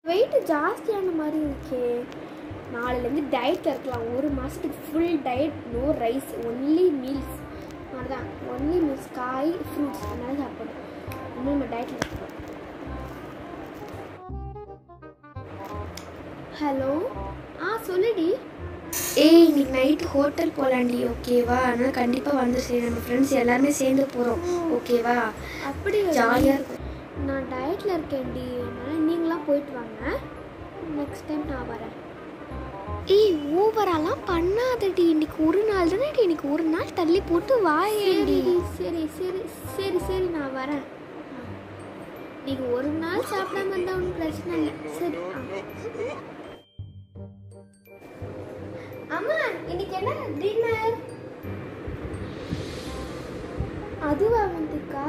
Wait ஜாஸ்தியான மாதிரி இருக்கே நாளையிலேருந்து டயட்டில் இருக்கலாம் ஒரு மாதத்துக்கு full diet no rice only meals அதுதான் ஒன்லி மீல்ஸ் காய் ஃப்ரூட்ஸ் அதனால சாப்பிடணும் இன்னும் நம்ம டயட்டில் இருக்கோம் ஹலோ ஆ சொல்லுடி ஏய் இன்னைக்கு நைட் ஹோட்டல் போகலாண்டி ஓகேவா அதனால் கண்டிப்பாக வந்து சரி நம்ம ஃப்ரெண்ட்ஸ் எல்லாருமே சேர்ந்து போகிறோம் ஓகேவா அப்படி ஜாலியாக இருக்கும் நான் டயட்டில் இருக்கேன்டி அதனால் நீங்களாம் போயிட்டு வாங்க நெக்ஸ்ட் டைம் நான் வரேன் ஏய் ஓவராலாம் பண்ணாதடி இன்னைக்கு ஒரு நாள் தானே இன்னைக்கு ஒரு நாள் தள்ளி போட்டு வாயேடி சரி சரி சரி சரி நான் வரேன் நீங்க ஒரு நாள் சாப்பிடாம இருந்தா ஒன்றும் பிரச்சனை இல்லை சரி ஆ. அம்மா இன்னைக்கு என்ன டின்னர் அதுவா வந்துக்கா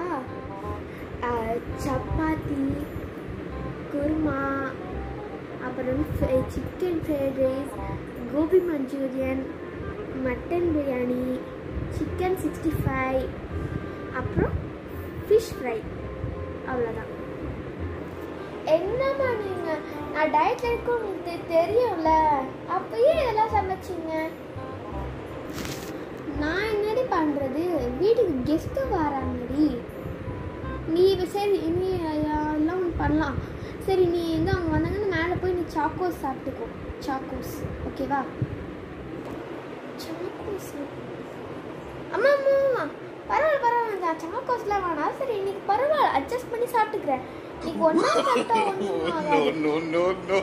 சப்பாத்தி குருமா அப்புறம் chicken fried rice gobi manchurian mutton biryani chicken sixty five அப்புறம் ஃபிஷ் ஃப்ரை அவ்வளோதான் என்னம்மா நீங்கள் நான் டயட்டில் இருக்க உங்களுக்கு தெரியும்ல அப்பயே இதெல்லாம் சமைச்சிங்க நான் என்னடி பண்ணுறது வீட்டுக்கு கெஸ்ட்டு வராங்கடி நீ சரி நீ எல்லாம் ஒன்று பண்ணலாம் சரி நீ எங்கே அவங்க வந்தாங்கன்னா மேலே போய் நீ சாக்கோஸ் சாப்பிட்டுக்கோ சாக்கோஸ் ஓகேவா சாக்கோஸ் அம்மா அம்மா அம்மா பரவாயில்ல பரவாயில்ல நான் சாக்கோஸ்லாம் வேணாம் சரி இன்னைக்கு பரவாயில்ல அட்ஜஸ்ட் பண்ணி சாப்பிட்டுக்கிறேன் இன்னைக்கு ஒன்றா சாப்பிட்டா ஒன்றும் ஆகாது no, no, no.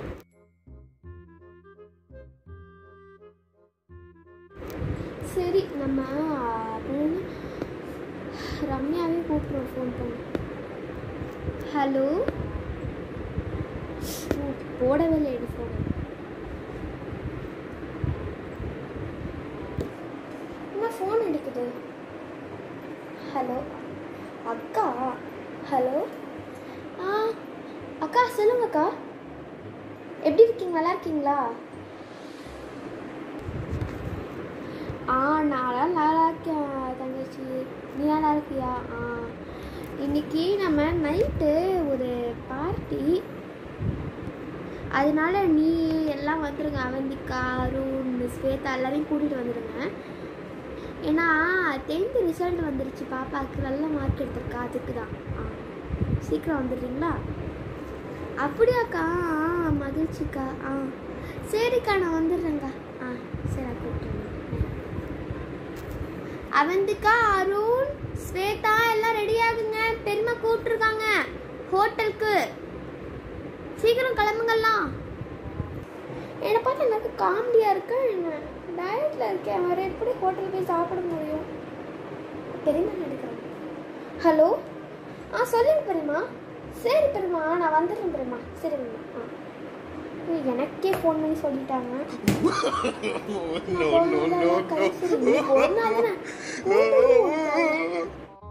சரி நம்ம அப்புறம் என்ன? ரம்யாவே கூப்பிடுறோம் ஃபோன் பண்ணி ஹலோ போடவே இல்லை எடு ஃபோன் அம்மா ஃபோன் எடுக்குது ஹலோ அக்கா ஹலோ ஆ அக்கா சொல்லுங்க அக்கா எப்படி இருக்கீங்க நல்லா இருக்கீங்களா ஆ நான்லாம் நல்லா இருக்கேன் தங்கச்சி நீ நல்லா இருக்கியா ஆ இன்னைக்கு நம்ம நைட்டு ஒரு பார்ட்டி அதனால நீ எல்லாம் வந்துருங்க அவந்திக்கா அருண் ஸ்வேதா எல்லாரையும் கூட்டிகிட்டு வந்துடுங்க ஏன்னா டென்த்து ரிசல்ட் வந்துருச்சு பாப்பாவுக்கு நல்ல மார்க் எடுத்திருக்கா அதுக்கு தான் ஆ சீக்கிரம் வந்துடுறீங்களா அப்படியாக்கா ஆ மகிழ்ச்சிக்கா ஆ சரிக்கா நான் வந்துடுறேங்க்கா ஆ சரி நான் கூப்பிட்டுறேன் அவந்திக்கா அருண் ஸ்வேதா எல்லாம் ரெடி ஆகுங்க பெருமை கூப்பிட்டுருக்காங்க ஹோட்டலுக்கு சீக்கிரம் கிளம்புங்கல்லாம் என்னை பார்த்து எனக்கு காமெடியாக இருக்கா என்ன டயட்டில் இருக்கேன் வேறு எப்படி ஹோட்டல் போய் சாப்பிட முடியும் பெரியம்மா எடுக்கிறேன் ஹலோ ஆ சொல்லுங்க பெரியம்மா சரி பெரியம்மா நான் வந்துடுறேன் பெரியம்மா சரி பெரியம்மா ஆ ஏய், எனக்கே ஃபோன் பண்ணி சொல்லிட்டாங்க no, no, no, no. ஒரு நாள் தானே கூப்பிடுவோம்.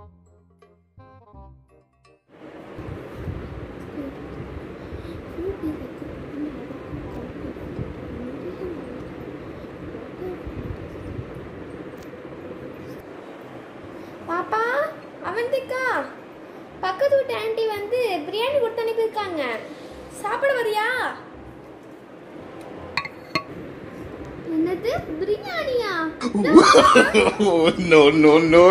பாப்பா அவந்திக்கா பக்கத்து வீட்டு ஆண்டி வந்து பிரியாணி கொடுத்து அனுப்பியிருக்காங்க சாப்பிட வரியா என்னது பிரியாணியா no, no, no.